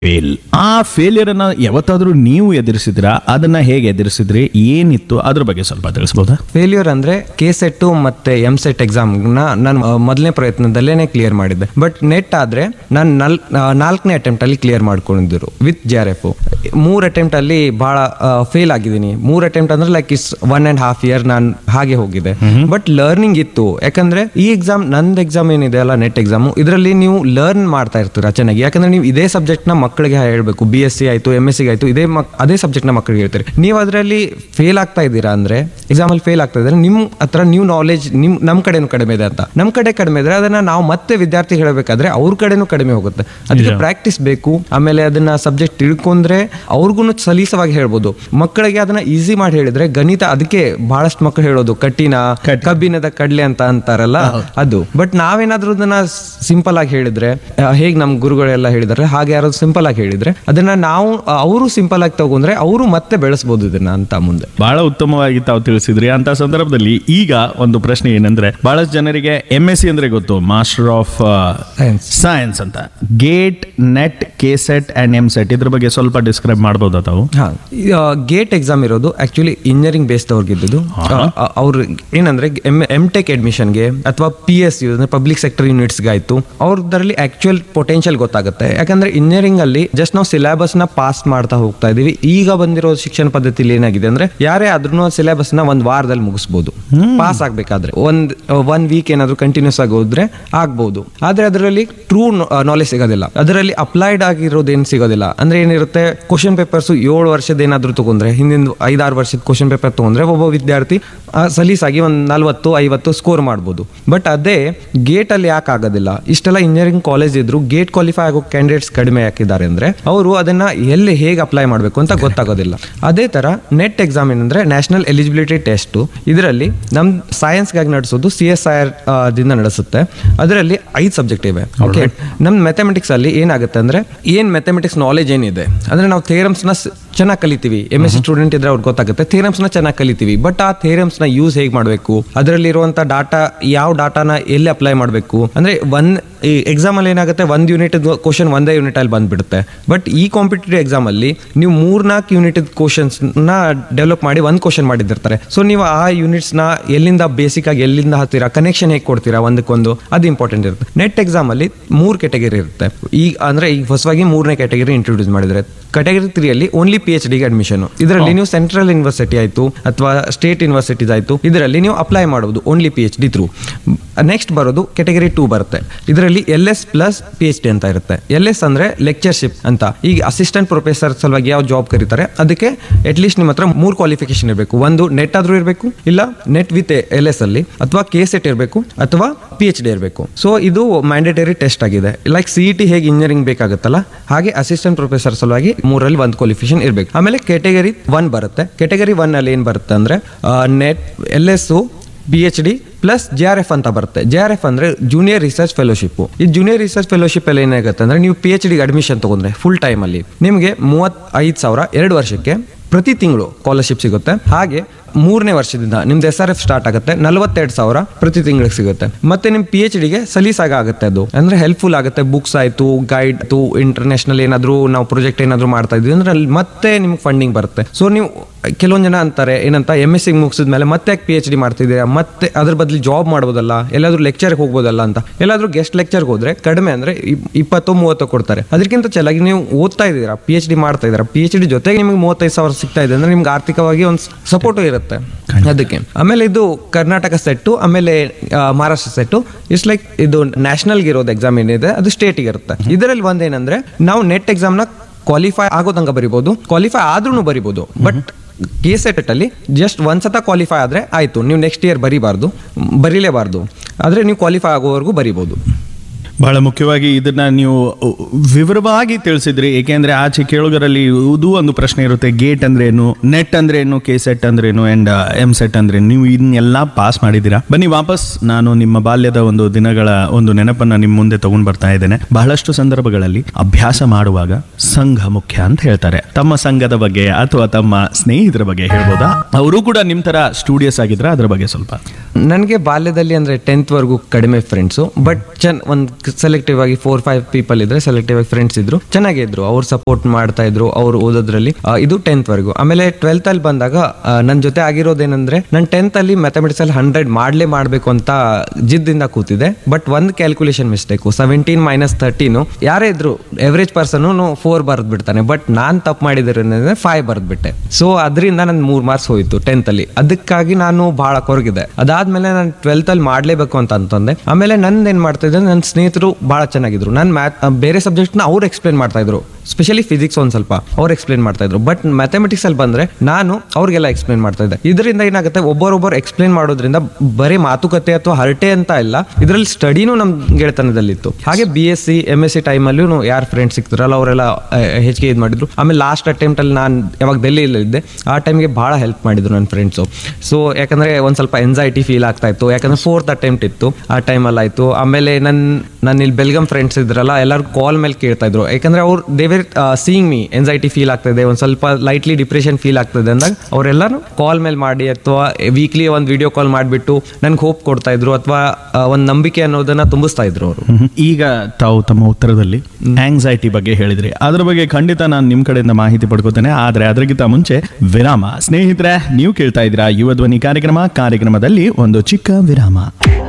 Fail ಆ failure ಅನ್ನ ಯಾವತ್ತಾದ್ರೂ ನೀವು ಎದುರಿಸಿದ್ರಾ ಅದನ್ನ ಹೇಗೆ ಎದುರಿಸಿದ್ರಿ ಏನಿತ್ತು ಅದ್ರ ಬಗ್ಗೆ ಸ್ವಲ್ಪ ತಿಳಿಸ್ಬೋದಾ ಫೇಲ್ಯೂರ್ ಅಂದ್ರೆ ಕೆ ಸೆಟ್ ಮತ್ತೆ ಎಂ ಸೆಟ್ ಎಕ್ಸಾಮ್ನ ನಾನು ಮೊದಲನೇ ಪ್ರಯತ್ನದಲ್ಲೇನೆ ಕ್ಲಿಯರ್ ಮಾಡಿದ್ದೆ ಬಟ್ ನೆಟ್ ಆದ್ರೆ ನಾನು ನಲ್ ನಾಲ್ಕನೇ ಅಟೆಂಪ್ಟ್ ಅಲ್ಲಿ ಕ್ಲಿಯರ್ ಮಾಡ್ಕೊಂಡಿದ್ರು ವಿತ್ ಜಿ ಆರ್ ಎಫ್ ಮೂರ್ ಅಟೆಂಪ್ಟ್ ಅಲ್ಲಿ ಬಹಳ ಫೇಲ್ ಆಗಿದ್ದೀನಿ ಮೂರ್ ಅಟೆಂಪ್ಟ್ ಅಂದ್ರೆ like is one and half year ನಾನು ಹಾಗೆ ಹೋಗಿದೆ ಬಟ್ ಲರ್ನಿಂಗ್ ಇತ್ತು ಯಾಕಂದ್ರೆ ಈ ಎಕ್ಸಾಮ್ ನಂದು ಎಕ್ಸಾಮ್ ಏನಿದೆ ಅಲ್ಲ ನೆಟ್ ಎಕ್ಸಾಮ್ ಇದರಲ್ಲಿ ನೀವು ಲರ್ನ್ ಮಾಡ್ತಾ ಇರ್ತೀರಾ ಚೆನ್ನಾಗಿ ಯಾಕಂದ್ರೆ ನೀವು ಇದೇ ಸಬ್ಜೆಕ್ಟ್ ನ ಮಕ್ಕಳಿಗೆ ಹೇಳ್ಬೇಕು ಬಿ ಎಸ್ ಸಿ ಆಯ್ತು ಎಂ ಎಸ್ ಸಿ ಆಯ್ತು ಇದೇ ಮಕ್- ಅದೇ ಸಬ್ಜೆಕ್ಟ್ ನ ಮಕ್ಕಳಿಗೆ ಹೇಳ್ತೀರಿ ನೀವು ಅದರಲ್ಲಿ ಫೇಲ್ ಆಗ್ತಾ ಇದ್ದೀರಾ ಅಂದ್ರೆ ಎಕ್ಸಾಮ್ ಅಲ್ಲಿ ಫೇಲ್ ಆಗ್ತಾ ಇದ್ರೆ ನಿಮ್ ಹತ್ರ ನ್ಯೂ ನಾಲೆಜ್ ನಿಮ್ ನಮ್ ಕಡೆನೂ ಕಡಿಮೆ ಇದೆ ಅಂತ ನಮ್ ಕಡೆ ಕಡಿಮೆ ಇದ್ರೆ ಅದನ್ನ ನಾವು ಮತ್ತೆ ವಿದ್ಯಾರ್ಥಿ ಹೇಳಬೇಕಾದ್ರೆ ಅವ್ರ ಕಡೆನೂ ಕಡಿಮೆ ಹೋಗುತ್ತೆ ಅದಕ್ಕೆ ಪ್ರಾಕ್ಟೀಸ್ ಬೇಕು ಆಮೇಲೆ ಅದನ್ನ ಸಬ್ಜೆಕ್ಟ್ ತಿಳ್ಕೊಂಡ್ರೆ ಅವ್ರಿಗೂ ಸಲೀಸವಾಗಿ ಹೇಳ್ಬೋದು ಮಕ್ಕಳಿಗೆ ಅದನ್ನ ಈಸಿ ಮಾಡಿ ಹೇಳಿದ್ರೆ ಗಣಿತ ಅದಕ್ಕೆ ಬಹಳಷ್ಟು ಮಕ್ಕಳು ಹೇಳೋದು ಕಟ್ಟಿನ ಕಬ್ಬಿನದ ಕಡ್ಲೆ ಅಂತ ಅಂತಾರಲ್ಲ ಅದು ಬಟ್ ನಾವೇನಾದ್ರೂ ಅದನ್ನ ಸಿಂಪಲ್ ಆಗಿ ಹೇಳಿದ್ರೆ ಹೇಗೆ ನಮ್ ಗುರುಗಳೆಲ್ಲ ಹೇಳಿದಾರೆ ಹಾಗೆ ಯಾರಾದ್ರು ಸಿಂಪಲ್ ಆಗಿ ಹೇಳಿದ್ರೆ ಅದನ್ನ ನಾವು ಅವರು ಸಿಂಪಲ್ ಆಗಿ ತಗೊಂಡ್ರೆ ಅವರು ಮತ್ತೆ ಬೆಳೆಸ್ಬೋದು ಇದನ್ನ ಅಂತ ಮುಂದೆ ಬಹಳ ಉತ್ತಮವಾಗಿ ತಾವು ತಿಳಿಸಿದ್ರಿ ಅಂತ ಸಂದರ್ಭದಲ್ಲಿ ಈಗ ಒಂದು ಪ್ರಶ್ನೆ ಏನಂದ್ರೆ ಬಹಳಷ್ಟು ಜನರಿಗೆ ಎಂ ಎಸ್ ಸಿ ಅಂದ್ರೆ ಗೊತ್ತು ಮಾಸ್ಟರ್ ಆಫ್ Science. ಸೈನ್ಸ್ ಅಂತ GATE NET K SET and M SET ಇದ್ರ ಬಗ್ಗೆ ಸ್ವಲ್ಪ ಡಿಸ್ಕ್ರೈಬ್ ಮಾಡ್ಬೋದಾ ತಾವು ಹಾ ಗೇಟ್ ಎಕ್ಸಾಮ್ ಇರೋದು ಆಕ್ಚುಲಿ ಇಂಜಿನಿಯರಿಂಗ್ ಬೇಸ್ಡ್ ಅವ್ರಿಗಿದ್ದು ಅವ್ರು ಏನಂದ್ರೆ ಎಂ ಟೆಕ್ ಅಡ್ಮಿಷನ್ಗೆ ಅಥವಾ ಪಿ ಎಸ್ ಯು ಅಂದ್ರೆ ಪಬ್ಲಿಕ್ ಸೆಕ್ಟರ್ ಯೂನಿಟ್ಸ್ಗೆ ಆಯ್ತು ಅವ್ರದ್ರಲ್ಲಿ ಆಕ್ಚುಯಲ್ ಪೊಟೆನ್ಷಿಯಲ್ ಗೊತ್ತಾಗುತ್ತೆ ಯಾಕಂದ್ರೆ ಇಂಜಿನಿಯರಿಂಗ್ ಅಲ್ಲಿ ಜಸ್ಟ್ ನಾವು ಸಿಲೆಬಸ್ ನ ಪಾಸ್ ಮಾಡ್ತಾ ಹೋಗ್ತಾ ಇದೀವಿ ಈಗ ಬಂದಿರೋ ಶಿಕ್ಷಣ ಪದ್ಧತಿಲಿ ಏನಾಗಿದೆ ಅಂದ್ರೆ ಯಾರೇ ಆದ್ರೂ ಸಿಲೆಬಸ್ ನ ಒಂದ್ ವಾರದಲ್ಲಿ ಮುಗಿಸ್ಬೋದು ಪಾಸ್ ಆಗ್ಬೇಕಾದ್ರೆ ಒಂದ್ ಒನ್ ವೀಕ್ ಏನಾದ್ರು ಕಂಟಿನ್ಯೂಸ್ ಆಗಿ ಹೋದ್ರೆ ಆಗ್ಬಹುದು ಆದ್ರೆ ಅದರಲ್ಲಿ ಟ್ರೂ ನಾಲೆಜ್ ಸಿಗೋದಿಲ್ಲ ಅದರಲ್ಲಿ ಅಪ್ಲೈಡ್ ಆಗಿರೋದೇನು ಸಿಗೋದಿಲ್ಲ ಅಂದ್ರೆ ಏನಿರುತ್ತೆ ಕ್ವಶನ್ ಪೇಪರ್ಸ್ ಏಳು ವರ್ಷದ ಏನಾದ್ರು ತಗೊಂಡ್ರೆ ಹಿಂದಿನ ಐದಾರು ವರ್ಷದ ಕ್ವಶನ್ ಪೇಪರ್ ತಗೊಂಡ್ರೆ ಒಬ್ಬ ವಿದ್ಯಾರ್ಥಿ ಆ, ಸಲೀಸಾಗಿ ಒಂದು ನಲ್ವತ್ತು ಐವತ್ತು ಸ್ಕೋರ್ ಮಾಡ್ಬೋದು ಬಟ್ ಅದೇ ಗೇಟ್ ಅಲ್ಲಿ ಯಾಕೆ ಆಗೋದಿಲ್ಲ ಇಷ್ಟೆಲ್ಲ ಇಂಜಿನಿಯರಿಂಗ್ ಕಾಲೇಜ್ ಇದ್ರು ಗೇಟ್ ಕ್ವಾಲಿಫೈ ಆಗೋ ಕ್ಯಾಂಡಿಡೇಟ್ಸ್ ಕಡಿಮೆ ಯಾಕಿದ್ದಾರೆ ಅಂದ್ರೆ ಅವರು ಅದನ್ನ ಎಲ್ಲಿ ಹೇಗೆ ಅಪ್ಲೈ ಮಾಡಬೇಕು ಅಂತ ಗೊತ್ತಾಗೋದಿಲ್ಲ ಅದೇ ತರ ನೆಟ್ ಎಕ್ಸಾಮ್ ಏನಂದ್ರೆ ನ್ಯಾಷನಲ್ ಎಲಿಜಿಬಿಲಿಟಿ ಟೆಸ್ಟ್ ಇದರಲ್ಲಿ ನಮ್ ಸೈನ್ಸ್ಗಾಗಿ ನಡೆಸೋದು ಸಿ ಎಸ್ ಐ ಆರ್ ದಿಂದ ನಡೆಸುತ್ತೆ ಅದರಲ್ಲಿ ಐದು ಸಬ್ಜೆಕ್ಟ್ ಇವೆ ಓಕೆ ನಮ್ ಮೆಥಮೆಟಿಕ್ಸ್ ಅಲ್ಲಿ ಏನಾಗುತ್ತೆ ಅಂದ್ರೆ ಏನ್ ಮೆಥಮೆಟಿಕ್ಸ್ ನಾಲೆಜ್ ಏನಿದೆ ಅಂದ್ರೆ ನಾವು ಥೇರಮ್ಸ್ ನ ಚೆನ್ನಾಗಿ ಕಲಿತೀವಿ ಎಂ ಎಸ್ ಸಿ ಸ್ಟೂಡೆಂಟ್ ಇದ್ರೆ ಅವ್ರಿಗೆ ಗೊತ್ತಾಗುತ್ತೆ ಥೇರಮ್ಸ್ ನ ಚೆನ್ನಾಗಿ ಕಲಿತೀವಿ ಬಟ್ ಆ ಥೇರಮ್ಸ್ ನ ಯೂಸ್ ಹೇಗೆ ಮಾಡಬೇಕು ಅದರಲ್ಲಿರುವಂತ ಡಾಟಾ ಯಾವ ಡಾಟಾನ ಎಲ್ಲಿ ಅಪ್ಲೈ ಮಾಡಬೇಕು ಅಂದ್ರೆ ಒನ್ ಈ ಎಕ್ಸಾಮ್ ಅಲ್ಲಿ ಏನಾಗುತ್ತೆ ಒಂದ್ ಯೂನಿಟ್ ಕ್ವಶನ್ ಒಂದೇ ಯೂನಿಟ್ ಅಲ್ಲಿ ಬಂದ್ಬಿಡುತ್ತೆ ಬಟ್ ಈ ಕಾಂಪಿಟೇಟಿವ್ ಎಕ್ಸಾಮ್ ಅಲ್ಲಿ ನೀವು ಮೂರ್ನಾಲ್ಕು ಯೂನಿಟ್ ಕ್ವಶನ್ಸ್ ನ ಡೆವಲಪ್ ಮಾಡಿ ಒಂದ್ ಕ್ವಶನ್ ಮಾಡಿದಿರ್ತಾರೆ ಸೊ ನೀವು ಆ ಯೂನಿಟ್ಸ್ ನ ಎಲ್ಲಿಂದ ಬೇಸಿಕ್ ಆಗಿ ಎಲ್ಲಿಂದ ಹತ್ತೀರಾ ಕನೆಕ್ಷನ್ ಹೇಗೆ ಕೊಡ್ತೀರಾ ಒಂದಕ್ಕೊಂದು ಅದು ಇಂಪಾರ್ಟೆಂಟ್ ಇರುತ್ತೆ ನೆಟ್ ಎಕ್ಸಾಮ್ ಅಲ್ಲಿ ಮೂರ್ ಕೆಟಗರಿ ಇರುತ್ತೆ ಈಗ ಅಂದ್ರೆ ಈಗ ಹೊಸವಾಗಿ ಮೂರನೇ ಕ್ಯಾಟಗರಿ ಇಂಟ್ರೊಡ್ಯೂಸ್ ಮಾಡಿದ್ರೆ ಕ್ಯಾಟಗರಿ ತ್ರೀಯಲ್ಲಿ ಓನ್ಲಿ ಪಿ ಎಚ್ ಡಿಗೆ ಅಡ್ಮಿಷನ್ ಇದರಲ್ಲಿ ನೀವು ಸೆಂಟ್ರಲ್ ಯೂನಿವರ್ಸಿಟಿ ಆಯ್ತು ಅಥವಾ ಸ್ಟೇಟ್ ಯೂನಿವರ್ಸಿಟೀಸ್ ಆಯ್ತು ಇದರಲ್ಲಿ ನೀವು ಅಪ್ಲೈ ಮಾಡಬಹುದು only P H D through next ಬರೋದು ಕೆಟಗರಿ ಟೂ ಬರುತ್ತೆ ಇದರಲ್ಲಿ L S plus P H D ಅಂತ ಇರುತ್ತೆ ಎಲ್ ಎಸ್ ಅಂದ್ರೆ ಲೆಕ್ಚರ್ಶಿಪ್ ಅಂತ ಈಗ ಅಸಿಸ್ಟೆಂಟ್ ಪ್ರೊಫೆಸರ್ ಸಲುವಾಗಿ ಯಾವ ಜಾಬ್ ಕರೀತಾರೆ ಅದಕ್ಕೆ ಅಟ್ಲೀಸ್ಟ್ ನಿಮ್ಮ ಹತ್ರ ಮೂರು ಕ್ವಾಲಿಫಿಕೇಶನ್ ಇರಬೇಕು ಒಂದು ನೆಟ್ ಆದ್ರೂ ಇರಬೇಕು ಇಲ್ಲ ನೆಟ್ ವಿತ್ ಎಲ್ ಎಸ್ ಅಲ್ಲಿ ಅಥವಾ ಕೆ ಸೆಟ್ ಇರಬೇಕು ಅಥವಾ ಪಿ ಎಚ್ ಡಿ ಇರಬೇಕು ಸೊ ಇದು ಮ್ಯಾಂಡೇಟರಿ ಟೆಸ್ಟ್ ಆಗಿದೆ ಲೈಕ್ ಸಿ ಟಿ ಹೇಗೆ ಇಂಜಿನಿಯರಿಂಗ್ ಬೇಕಾಗುತ್ತಲ್ಲ ಹಾಗೆ ಅಸಿಸ್ಟೆಂಟ್ ಪ್ರೊಫೆಸರ್ ಸಲುವಾಗಿ ಮೂರಲ್ಲಿ ಒಂದು ಕ್ವಾಲಿಫಿಕೇಶನ್ ಇರಬೇಕು ಆಮೇಲೆ ಕೆಟಗರಿ ಒನ್ ಬರುತ್ತೆ ಕೆಟಗರಿ ಒನ್ ಅಲ್ಲಿ ಏನ್ ಬರುತ್ತೆ ಅಂದ್ರೆ NET L S B H D plus J R F ಅಂತ ಬರುತ್ತೆ ಜೆ ಆರ್ ಎಫ್ ಅಂದ್ರೆ ಜೂನಿಯರ್ ರಿಸರ್ಚ್ ಫೆಲೋಶಿಪ್ ಈ ಜೂನಿಯರ್ ರಿಸರ್ಚ್ ಫೆಲೋಶಿಪ್ ಅಲ್ಲಿ ಏನಾಗುತ್ತೆ ಅಂದ್ರೆ ನೀವು ಪಿ ಎಚ್ ಡಿಗೆ ಅಡ್ಮಿಷನ್ ತಗೊಂಡ್ರೆ ಫುಲ್ ಟೈಮ್ ಅಲ್ಲಿ ನಿಮಗೆ ಮೂವತ್ತೈದು ಸಾವಿರ ಎರಡು ವರ್ಷಕ್ಕೆ ಪ್ರತಿ ತಿಂಗಳು ಸ್ಕಾಲರ್ಶಿಪ್ ಸಿಗುತ್ತೆ ಹಾಗೆ ಮೂರನೇ ವರ್ಷದಿಂದ ನಿಮ್ದು ಎಸ್ ಆರ್ ಎಫ್ ಸ್ಟಾರ್ಟ್ ಆಗುತ್ತೆ ನಲವತ್ತೆರಡು ಸಾವಿರ ಪ್ರತಿ ತಿಂಗಳಿಗೆ ಸಿಗುತ್ತೆ ಮತ್ತೆ ನಿಮ್ ಪಿ ಎಚ್ ಡಿಗೆ ಸಲೀಸಾಗ ಆಗುತ್ತೆ ಅದು ಅಂದ್ರೆ ಹೆಲ್ಪ್ಫುಲ್ ಆಗುತ್ತೆ ಬುಕ್ಸ್ ಆಯ್ತು ಗೈಡ್ ಆಯ್ತು ಇಂಟರ್ನ್ಯಾಷನಲ್ ಏನಾದ್ರು ನಾವು ಪ್ರಾಜೆಕ್ಟ್ ಏನಾದ್ರು ಮಾಡ್ತಾ ಇದ್ವಿ ಅಂದ್ರೆ ಅಲ್ಲಿ ಮತ್ತೆ ನಿಮ್ಗೆ ಫಂಡಿಂಗ್ ಬರುತ್ತೆ ಸೊ ನೀವು ಕೆಲವೊಂದು ಜನ ಅಂತಾರೆ ಏನಂತ ಎಮ್ ಎಸ್ ಸಿ ಮುಗಿಸಿದ ಮೇಲೆ ಮತ್ತೆ ಯಾಕೆ ಪಿ ಎಚ್ ಡಿ ಮಾಡ್ತಿದ್ದೀರಾ ಮತ್ತೆ ಅದ್ರ ಬದಲು ಜಾಬ್ ಮಾಡ್ಬೋದಲ್ಲ ಎಲ್ಲಾದ್ರೂ ಲೆಕ್ಚರ್ಗೆ ಹೋಗ್ಬೋದಲ್ಲ ಅಂತ ಎಲ್ಲಾದ್ರೂ ಗೆಸ್ಟ್ ಲೆಕ್ಚರ್ಗೆ ಹೋದ್ರೆ ಕಡಿಮೆ ಅಂದ್ರೆ ಇಪ್- ಇಪ್ಪತ್ತು ಮೂವತ್ತು ಕೊಡ್ತಾರೆ ಅದಕ್ಕಿಂತ ಚೆನ್ನಾಗಿ ನೀವು ಓದ್ತಾ ಇದ್ದೀರಾ ಪಿ ಎಚ್ ಡಿ ಮಾಡ್ತಾ ಇದ್ದೀರಾ ಪಿ ಎಚ್ ಡಿ ಜೊತೆಗೆ ನಿಮಗೆ ಮೂವತ್ತೈದು ಸಾವಿರ ಸಿಗ್ತಾ ಇದೆ ಅಂದ್ರೆ ನಿಮ್ಗೆ ಆರ್ಥಿಕವಾಗಿ ಒಂದು ಸಪೋರ್ಟು ಇರುತ್ತೆ ಅದಕ್ಕೆ ಆಮೇಲೆ ಇದು ಕರ್ನಾಟಕ ಸೆಟ್ಟು ಆಮೇಲೆ ಆ, ಮಹಾರಾಷ್ಟ್ರ ಸೆಟ್ಟು ಇಟ್ಸ್ ಲೈಕ್ ಇದು ನ್ಯಾಷನಲ್ಗೆ ಇರೋದು ಎಕ್ಸಾಮ್ ಏನಿದೆ ಅದು ಸ್ಟೇಟಿಗೆ ಇರುತ್ತೆ ಇದರಲ್ಲಿ ಒಂದೇನಂದ್ರೆ ನಾವು ನೆಟ್ ಎಕ್ಸಾಮ್ನ ಕ್ವಾಲಿಫೈ ಆಗೋದಂಗ ಬರಿಬೋದು ಕ್ವಾಲಿಫೈ ಆದ್ರೂ ಬರಿಬೋದು ಬಟ್ ಕೆ ಸೆಟ್ ಅಲ್ಲಿ ಜಸ್ಟ್ ಒಂದ್ಸತ ಕ್ವಾಲಿಫೈ ಆದ್ರೆ ಆಯ್ತು ನೀವು ನೆಕ್ಸ್ಟ್ ಇಯರ್ ಬರಿಬಾರ್ದು ಬರೀಲೇಬಾರ್ದು ಆದ್ರೆ ನೀವು ಕ್ವಾಲಿಫೈ ಆಗೋವರೆಗೂ ಬರಿಬೋದು ಬಹಳ ಮುಖ್ಯವಾಗಿ ಇದನ್ನ ನೀವು ವಿವರವಾಗಿ ತಿಳಿಸಿದ್ರಿ ಏಕೆಂದ್ರೆ ಆಚೆ ಕೇಳುಗರಲ್ಲಿ ಇದು ಒಂದು ಪ್ರಶ್ನೆ ಇರುತ್ತೆ ಗೇಟ್ ಅಂದ್ರೇನು ನೆಟ್ ಅಂದ್ರೇನು ಕೆ ಸೆಟ್ ಅಂದ್ರೇನು ಅಂಡ್ ಎಂ ಸೆಟ್ ಅಂದ್ರೇನು ನೀವು ಇದನ್ನೆಲ್ಲ ಪಾಸ್ ಮಾಡಿದ್ದೀರಾ ಬನ್ನಿ ವಾಪಸ್ ನಾನು ನಿಮ್ಮ ಬಾಲ್ಯದ ಒಂದು ದಿನಗಳ ಒಂದು ನೆನಪನ್ನ ನಿಮ್ಮ ಮುಂದೆ ತಗೊಂಡ್ ಬರ್ತಾ ಇದ್ದೇನೆ ಬಹಳಷ್ಟು ಸಂದರ್ಭಗಳಲ್ಲಿ ಅಭ್ಯಾಸ ಮಾಡುವಾಗ ಸಂಘ ಮುಖ್ಯ ಅಂತ ಹೇಳ್ತಾರೆ ತಮ್ಮ ಸಂಘದ ಬಗ್ಗೆ ಅಥವಾ ತಮ್ಮ ಸ್ನೇಹಿತರ ಬಗ್ಗೆ ಹೇಳ್ಬೋದಾ ಅವರು ಕೂಡ ನಿಮ್ ತರ ಸ್ಟೂಡಿಯಸ್ ಆಗಿದ್ರ ಅದ್ರ ಬಗ್ಗೆ ಸ್ವಲ್ಪ ನನಗೆ ಬಾಲ್ಯದಲ್ಲಿ ಅಂದ್ರೆ ಟೆಂತ್ ವರೆಗೂ ಕಡಿಮೆ ಫ್ರೆಂಡ್ಸು ಬಟ್ ಚೆನ್ ಒಂದು ಸೆಲೆಕ್ಟಿವ್ ಆಗಿ ಫೋರ್ ಫೈವ್ ಪೀಪಲ್ ಇದ್ರೆ ಸೆಲೆಕ್ಟಿವ್ ಆಗಿ ಫ್ರೆಂಡ್ಸ್ ಇದ್ರು ಚೆನ್ನಾಗೇ ಇದ್ರು ಅವ್ರು ಸಪೋರ್ಟ್ ಮಾಡ್ತಾ ಇದ್ರು ಅವ್ರು ಓದೋದ್ರಲ್ಲಿ ಆ, ಇದು ಟೆಂತ್ ವರೆಗೂ ಆಮೇಲೆ ಟ್ವೆಲ್ತ್ ಅಲ್ಲಿ ಬಂದಾಗ ನನ್ನ ಜೊತೆ ಆಗಿರೋದೇನಂದ್ರೆ ನಾನು ಟೆಂತ್ ಅಲ್ಲಿ ಮ್ಯಾಥಮೆಟಿಕ್ಸ್ ಅಲ್ಲಿ ಹಂಡ್ರೆಡ್ ಮಾಡ್ಲೇ ಮಾಡ್ಬೇಕು ಅಂತ ಜಿದ್ದಿಂದ ಕೂತಿದೆ ಬಟ್ ಒಂದು calculation mistake seventeen minus thirteen ಯಾರೇ ಇದ್ರು ಎವರೇಜ್ ಪರ್ಸನ್ ಫೋರ್ ಬರೆದ್ ಬಿಡ್ತಾನೆ ಬಟ್ ನಾನ್ ತಪ್ಪು ಮಾಡಿದ್ರೆ ಫೈವ್ ಬರೆದ್ಬಿಟ್ಟೆ ಸೊ ಅದರಿಂದ ನನ್ ಮೂರ್ ಮಾರ್ಕ್ಸ್ ಹೋಯ್ತು ಟೆಂತ್ ಅಲ್ಲಿ ಅದಕ್ಕಾಗಿ ನಾನು ಬಹಳ ಕೊರಗಿದೆ ಅದಾದ್ಮೇಲೆ ನಾನು ಟ್ವೆಲ್ತ್ ಅಲ್ಲಿ ಮಾಡ್ಲೇಬೇಕು ಅಂತ ಅಂತಂದೆ ಆಮೇಲೆ ನಂದು ಏನ್ ಮಾಡ್ತಾ ಇದ್ದೆ ನನ್ನ ಸ್ನೇಹಿತರು ಬಹಳ ಚೆನ್ನಾಗಿದ್ರು ನಾನು ಮ್ಯಾಥ್ ಬೇರೆ ಸಬ್ಜೆಕ್ಟ್ ನ ಅವ್ರು ಎಕ್ಸ್ಪ್ಲೇನ್ ಮಾಡ್ತಾ ಇದ್ರು ಸ್ಪೆಷಲಿ ಫಿಸಿಕ್ಸ್ ಒಂದ್ ಸ್ವಲ್ಪ ಅವ್ರು ಎಕ್ಸ್ಪ್ಲೇನ್ ಮಾಡ್ತಾ ಇದ್ರು ಬಟ್ ಮ್ಯಾಥಮೆಟಿಕ್ಸ್ ಅಲ್ಲಿ ಬಂದ್ರೆ ನಾನು ಅವ್ರಿಗೆಲ್ಲ ಎಕ್ಸ್ಪ್ಲೇನ್ ಮಾಡ್ತಾ ಇದ್ದೆ ಇದರಿಂದ ಏನಾಗುತ್ತೆ ಒಬ್ಬರೊಬ್ಬರು ಎಕ್ಸ್ಪ್ಲೇನ್ ಮಾಡೋದ್ರಿಂದ ಬರೀ ಮಾತುಕತೆ ಅಥವಾ ಹರಟೆ ಅಂತ ಇಲ್ಲ ಇದರಲ್ಲಿ ಸ್ಟಡಿನೂ ನಮ್ ಗೆಳೆತನದಲ್ಲಿತ್ತು ಹಾಗೆ B S C M S C ಟೈಮಲ್ಲೂ ಯಾರು ಫ್ರೆಂಡ್ಸ್ ಸಿಕ್ತಾರಲ್ಲ ಅವರೆಲ್ಲ ಹೆಚ್ಚಿಗೆ ಇದು ಮಾಡಿದ್ರು ಆಮೇಲೆ ಲಾಸ್ಟ್ ಅಟೆಂಪ್ಟ್ ಅಲ್ಲಿ ನಾನು ಯಾವಾಗ ಡೆಲ್ಲಿಯಲ್ಲಿ ಇದ್ದೆ ಆ ಟೈಮ್ಗೆ ಬಹಳ ಹೆಲ್ಪ್ ಮಾಡಿದ್ರು ನನ್ನ ಫ್ರೆಂಡ್ಸು ಸೊ ಯಾಕಂದ್ರೆ ಒಂದ್ ಸ್ವಲ್ಪ ಎಂಸೈಟಿ ಫೀಲ್ ಆಗ್ತಾ ಇತ್ತು ಯಾಕಂದ್ರೆ ಫೋರ್ತ್ ಅಟೆಂಪ್ಟ್ ಇತ್ತು ಆ ಟೈಮಲ್ಲಿ ಆಯ್ತು ಆಮೇಲೆ ನನ್ನ ನನ್ನ ಇಲ್ಲಿ ಬೆಲ್ಗಮ್ ಫ್ರೆಂಡ್ಸ್ ಇದ್ರಲ್ಲ ಎಲ್ಲರೂ ಕಾಲ್ ಮೇಲೆ ಕೇಳ್ತಾ ಇದ್ರು ಯಾಕಂದ್ರೆ ಅವ್ರು they were seeing me anxiety feel ಆಗ್ತದೆ ಒಂದ್ ಸ್ವಲ್ಪ ಲೈಟ್ಲಿ ಡಿಪ್ರೆಷನ್ ಫೀಲ್ ಆಗ್ತದೆ ಅಂದಾಗ ಅವರೆಲ್ಲರೂ ಕಾಲ್ ಮೇಲೆ ಮಾಡಿ ಅಥವಾ ವೀಕ್ಲಿ ಒಂದು ವಿಡಿಯೋ ಕಾಲ್ ಮಾಡಿಬಿಟ್ಟು ನನ್ಗೆ ಹೋಪ್ ಕೊಡ್ತಾ ಇದ್ರು ಅಥವಾ ಒಂದು ನಂಬಿಕೆ ಅನ್ನೋದನ್ನ ತುಂಬಿಸ್ತಾ ಇದ್ರು ಅವರು ಮ್ಹೂ. ಈಗ ತಾವು ತಮ್ಮ ಉತ್ತರದಲ್ಲಿ ಆಂಗ್ಸೈಟಿ ಬಗ್ಗೆ ಹೇಳಿದ್ರಿ ಅದ್ರ ಬಗ್ಗೆ ಖಂಡಿತ ನಾನು ನಿಮ್ ಕಡೆಯಿಂದ ಮಾಹಿತಿ ಪಡ್ಕೋತೇನೆ ಆದ್ರೆ ಅದಕ್ಕಿಂತ ಮುಂಚೆ ವಿರಾಮ ಸ್ನೇಹಿತರೆ ನೀವು ಕೇಳ್ತಾ ಇದ್ದೀರಾ ಯುವ ಧ್ವನಿ ಕಾರ್ಯಕ್ರಮ ಕಾರ್ಯಕ್ರಮದಲ್ಲಿ ಒಂದು ಚಿಕ್ಕ ವಿರಾಮ